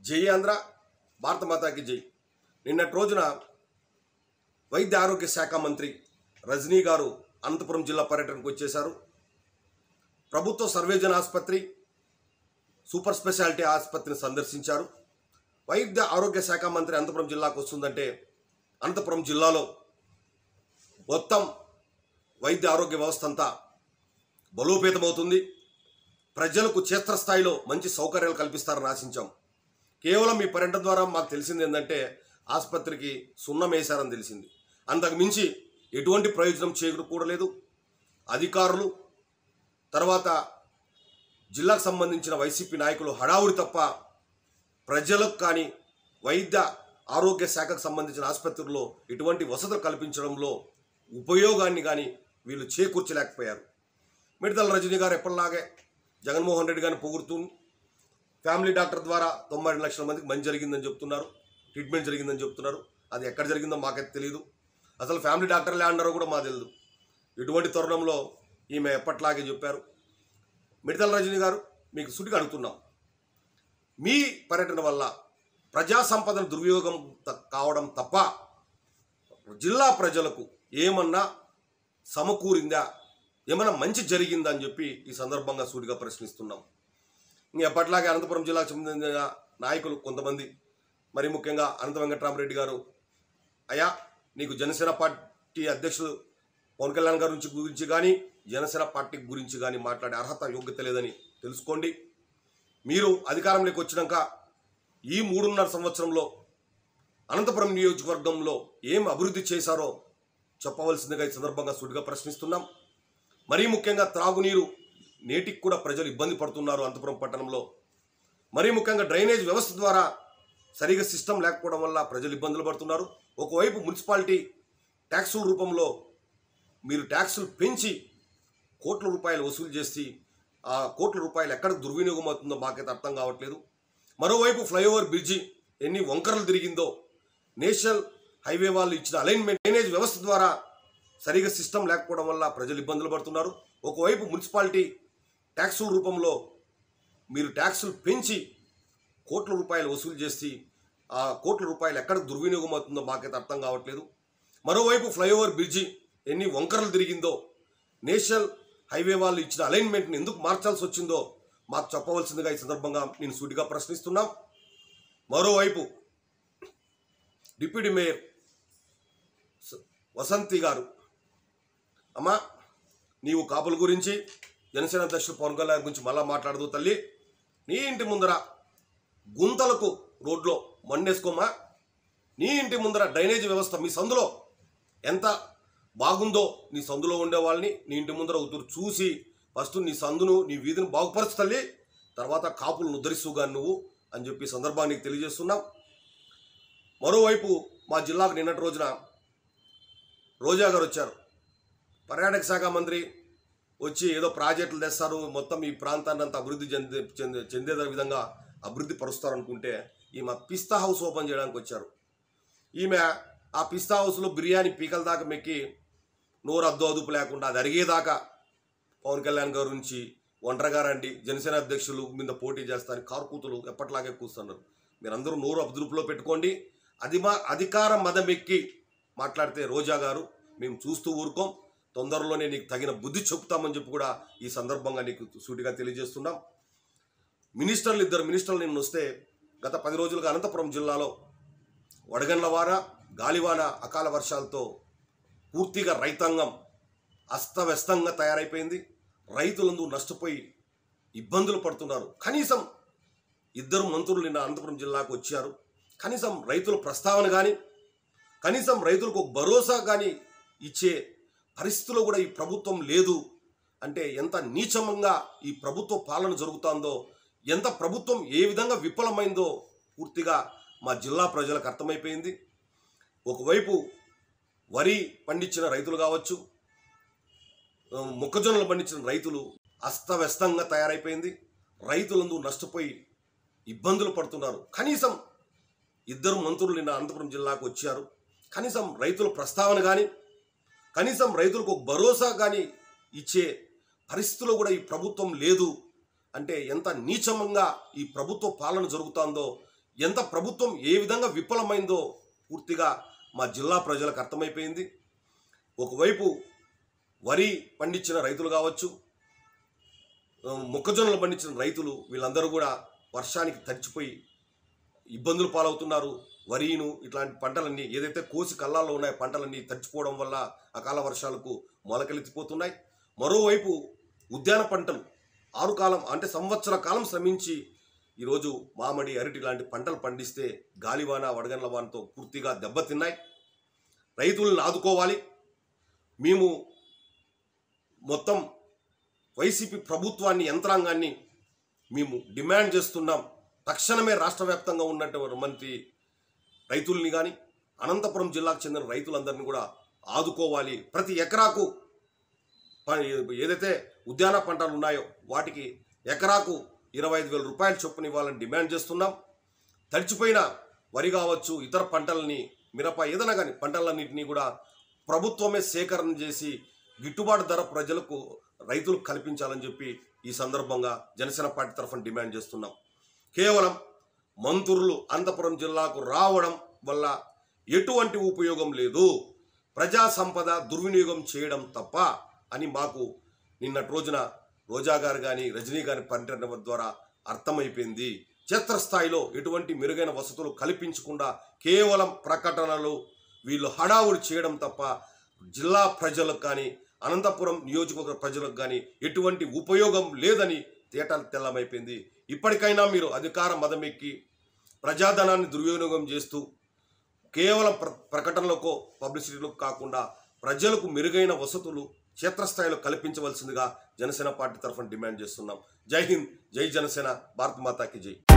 జై ఆంధ్ర భారత మాతాకి జై నిన్నటి రోజున వైద్య ఆరోగ్య శాఖ మంత్రి రజనీ గారు అనంతపురం జిల్లా పర్యటనకు వచ్చేశారు ప్రభుత్వ సర్వేజన ఆసుపత్రి సూపర్ స్పెషాలిటీ ఆసుపత్రిని సందర్శించారు వైద్య ఆరోగ్య శాఖ మంత్రి అనంతపురం జిల్లాకు వస్తుందంటే అనంతపురం జిల్లాలో మొత్తం వైద్య ఆరోగ్య వ్యవస్థ అంతా బలోపేతమవుతుంది ప్రజలకు క్షేత్రస్థాయిలో మంచి సౌకర్యాలు కల్పిస్తారని ఆశించాం కేవలం ఈ పర్యటన ద్వారా మాకు తెలిసింది ఏంటంటే ఆసుపత్రికి సున్నం వేశారని తెలిసింది అంతకు మించి ఎటువంటి ప్రయోజనం చేకూడలేదు అధికారులు తర్వాత జిల్లాకు సంబంధించిన వైసీపీ నాయకులు హడావుడి తప్ప ప్రజలకు కానీ వైద్య ఆరోగ్య శాఖకు సంబంధించిన ఆసుపత్రుల్లో ఎటువంటి వసతులు కల్పించడంలో ఉపయోగాన్ని కానీ వీళ్ళు చేకూర్చలేకపోయారు మిడతల రజనీ గారు ఎప్పటిలాగే జగన్మోహన్ రెడ్డి గారిని పొగుడుతూ ఫ్యామిలీ డాక్టర్ ద్వారా తొంభై రెండు లక్షల మందికి మంచి జరిగిందని చెప్తున్నారు ట్రీట్మెంట్ జరిగిందని చెప్తున్నారు అది ఎక్కడ జరిగిందో మాకైతే తెలియదు అసలు ఫ్యామిలీ డాక్టర్లే అన్నారో కూడా మాకు తెలియదు ఇటువంటి తరుణంలో ఈమె ఎప్పట్లాగే చెప్పారు మిడతల రజనీ గారు మీకు సుటిగా అడుగుతున్నాం మీ పర్యటన వల్ల ప్రజా సంపదను దుర్వినియోగం త- కావడం తప్ప జిల్లా ప్రజలకు ఏమన్నా సమకూరిందా ఏమన్నా మంచి జరిగిందా అని చెప్పి ఈ సందర్భంగా సూటిగా ప్రశ్నిస్తున్నాం ఇంక ఎప్పట్లాగే అనంతపురం జిల్లాకు చెందిన నాయకులు కొంతమంది మరి ముఖ్యంగా అనంత వెంకటరామరెడ్డి గారు అయ్యా నీకు జనసేన పార్టీ అధ్యక్షులు పవన్ కళ్యాణ్ గారి నుంచి గురించి కానీ జనసేన పార్టీ గురించి కానీ మాట్లాడే అర్హత యోగ్యత లేదని తెలుసుకోండి మీరు అధికారంలోకి వచ్చినాక ఈ మూడున్నర సంవత్సరంలో అనంతపురం నియోజకవర్గంలో ఏం అభివృద్ధి చేశారో చెప్పవలసిందిగా ఈ సందర్భంగా సుడిగా ప్రశ్నిస్తున్నాం మరీ ముఖ్యంగా త్రాగునీరు నేటికి కూడా ప్రజలు ఇబ్బంది పడుతున్నారు అనంతపురం పట్టణంలో మరీ ముఖ్యంగా డ్రైనేజ్ వ్యవస్థ ద్వారా సరిగా సిస్టమ్ లేకపోవడం వల్ల ప్రజలు ఇబ్బందులు పడుతున్నారు ఒకవైపు మున్సిపాలిటీ ట్యాక్సుల రూపంలో మీరు ట్యాక్సులు పెంచి కోట్ల రూపాయలు వసూలు చేసి ఆ కోట్ల రూపాయలు ఎక్కడికి దుర్వినియోగం అవుతుందో మాకైతే అర్థం కావట్లేదు మరోవైపు ఫ్లైఓవర్ బ్రిడ్జి ఎన్ని వంకరలు తిరిగిందో నేషనల్ హైవే వాళ్ళు ఇచ్చిన అలైన్మెంట్ డ్రైనేజ్ వ్యవస్థ ద్వారా సరిగా సిస్టమ్ లేకపోవడం వల్ల ప్రజలు ఇబ్బందులు పడుతున్నారు ఒకవైపు మున్సిపాలిటీ ట్యాక్సుల రూపంలో మీరు ట్యాక్సులు పెంచి కోట్ల రూపాయలు వసూలు చేసి ఆ కోట్ల రూపాయలు ఎక్కడికి దుర్వినియోగం అవుతుందో మాకైతే అర్థం కావట్లేదు మరోవైపు ఫ్లైఓవర్ బ్రిడ్జి ఎన్ని వంకరలు తిరిగిందో నేషనల్ హైవే వాళ్ళు ఇచ్చిన అలైన్మెంట్ని ఎందుకు మార్చాల్సి వచ్చిందో మాకు చెప్పవలసిందిగా ఈ సందర్భంగా నేను సూటిగా ప్రశ్నిస్తున్నాం మరోవైపు డిప్యూటీ మేయర్ స- వసంతి గారు అమ్మా నీవు కాపుల గురించి జనసేన అధ్యక్షుడు పవన్ కళ్యాణ్ గురించి మళ్ళా మాట్లాడదు తల్లి నీ ఇంటి ముందర గుంతలకు రోడ్లో మన్నేసుకోమా నీ ఇంటి ముందర డ్రైనేజ్ వ్యవస్థ మీ సందులో ఎంత బాగుందో నీ సందులో ఉండే వాళ్ళని నీ ఇంటి ముందర ఉతురు చూసి ఫస్ట్ నీ సందును నీ వీధిని బాగుపరచు తల్లి తర్వాత కాపులను ఉద్ధరిస్తుగా నువ్వు అని చెప్పి ఈ సందర్భానికి తెలియజేస్తున్నాం మరోవైపు మా జిల్లాకు నిన్నటి రోజున రోజా గారు వచ్చారు పర్యాటక శాఖ మంత్రి వచ్చి ఏదో ప్రాజెక్టులు తెస్తారు మొత్తం ఈ ప్రాంతాన్ని అంతా అభివృద్ధి చెందే చెందే చెందే విధంగా అభివృద్ధి పరుస్తారు అనుకుంటే ఈమె పిస్తా హౌస్ ఓపెన్ చేయడానికి వచ్చారు ఈమె ఆ పిస్తా హౌస్లో బిర్యానీ పీకల దాకా మెక్కి నోరు అద్దు అదుపు లేకుండా అది అరిగేదాకా పవన్ కళ్యాణ్ గారి నుంచి ఒంటరిగా రండి జనసేన అధ్యక్షులు మీద పోటీ చేస్తారని కారుకూతులు ఎప్పట్లాగే కూస్తున్నారు మీరందరూ నోరు అదుపులో పెట్టుకోండి అది మా అధికార మదమెక్కి మాట్లాడితే రోజా గారు మేము చూస్తూ ఊరుకోం తొందరలోనే నీకు తగిన బుద్ధి చెప్తామని చెప్పి కూడా ఈ సందర్భంగా నీకు సూటిగా తెలియజేస్తున్నాం మినిస్టర్లు ఇద్దరు మినిస్టర్లు నిన్న వస్తే గత పది రోజులుగా అనంతపురం జిల్లాలో వడగండ్ల వాన గాలివాన అకాల వర్షాలతో పూర్తిగా రైతాంగం అస్తవ్యస్తంగా తయారైపోయింది రైతులందు నష్టపోయి ఇబ్బందులు పడుతున్నారు కనీసం ఇద్దరు మంత్రులు నిన్న అనంతపురం జిల్లాకు వచ్చారు కనీసం రైతుల ప్రస్తావన కానీ కనీసం రైతులకు ఒక భరోసా కానీ ఇచ్చే పరిస్థితిలో కూడా ఈ ప్రభుత్వం లేదు అంటే ఎంత నీచమంగా ఈ ప్రభుత్వ పాలన జరుగుతుందో ఎంత ప్రభుత్వం ఏ విధంగా విఫలమైందో పూర్తిగా మా జిల్లా ప్రజలకు అర్థమైపోయింది ఒకవైపు వరి పండించిన రైతులు కావచ్చు ఆ, మొక్కజొన్నలు పండించిన రైతులు అస్తవ్యస్తంగా తయారైపోయింది రైతులందు నష్టపోయి ఇబ్బందులు పడుతున్నారు కనీసం ఇద్దరు మంత్రులు నిన్న అనంతపురం జిల్లాకు వచ్చారు కనీసం రైతుల ప్రస్తావన కానీ కనీసం రైతులకు ఒక భరోసా కానీ ఇచ్చే పరిస్థితిలో కూడా ఈ ప్రభుత్వం లేదు అంటే ఎంత నీచమంగా ఈ ప్రభుత్వ పాలన జరుగుతుందో ఎంత ప్రభుత్వం ఏ విధంగా విఫలమైందో పూర్తిగా మా జిల్లా ప్రజలకు అర్థమైపోయింది ఒకవైపు వరి పండించిన రైతులు కావచ్చు ఆ, మొక్కజొన్నలు పండించిన రైతులు వీళ్ళందరూ కూడా వర్షానికి తడిచిపోయి ఇబ్బందులు పాలవుతున్నారు వరిను ఇట్లాంటి పంటలన్నీ ఏదైతే కోసి కళ్ళాల్లో ఉన్నాయో పంటలన్నీ తడిచిపోవడం వల్ల అకాల వర్షాలకు మొలకెలెత్తిపోతున్నాయి మరోవైపు ఉద్యాన పంటలు ఆరు కాలం అంటే సంవత్సర కాలం శ్రమించి ఈరోజు మామిడి అరటి లాంటి పంటలు పండిస్తే గాలివాన వడగండ్ల వానతో పూర్తిగా దెబ్బతిన్నాయి రైతులను ఆదుకోవాలి మేము మొత్తం వైసీపీ ప్రభుత్వాన్ని యంత్రాంగాన్ని మేము డిమాండ్ చేస్తున్నాం తక్షణమే రాష్ట్ర వ్యాప్తంగా ఉన్నటువంటి రైతుల్ని కానీ అనంతపురం జిల్లాకు చెందిన రైతులందరినీ కూడా ఆదుకోవాలి ప్రతి ఎకరాకు ప- ఏదైతే ఉద్యాన పంటలు ఉన్నాయో వాటికి ఎకరాకు ఇరవై ఐదు వేల రూపాయల చొప్పున ఇవ్వాలని డిమాండ్ చేస్తున్నాం తడిచిపోయిన వరి కావచ్చు ఇతర పంటలని మిరప ఏదైనా కానీ పంటలన్నింటినీ కూడా ప్రభుత్వమే సేకరణ చేసి గిట్టుబాటు ధర ప్రజలకు రైతులకు కల్పించాలని చెప్పి ఈ సందర్భంగా జనసేన పార్టీ తరఫున డిమాండ్ చేస్తున్నాం కేవలం మంత్రులు అనంతపురం జిల్లాకు రావడం వల్ల ఎటువంటి ఉపయోగం లేదు ప్రజా సంపద దుర్వినియోగం చేయడం తప్ప అని మాకు నిన్నటి రోజున రోజా గారు కానీ రజనీ గారి పర్యటన ద్వారా అర్థమైపోయింది క్షేత్రస్థాయిలో ఎటువంటి మెరుగైన వసతులు కల్పించకుండా కేవలం ప్రకటనలు వీళ్ళు హడావుడి చేయడం తప్ప జిల్లా ప్రజలకు కానీ అనంతపురం నియోజకవర్గ ప్రజలకు కానీ ఎటువంటి ఉపయోగం లేదని తేటలు తెల్లమైపోయింది ఇప్పటికైనా మీరు అధికార మదమెక్కి ప్రజాధనాన్ని దుర్వినియోగం చేస్తూ కేవలం ప్ర ప్రకటనలకో పబ్లిసిటీలకు కాకుండా ప్రజలకు మెరుగైన వసతులు క్షేత్రస్థాయిలో కల్పించవలసిందిగా జనసేన పార్టీ తరఫున డిమాండ్ చేస్తున్నాం జై హింద్ జై జనసేన భారత్ మాతాకి జై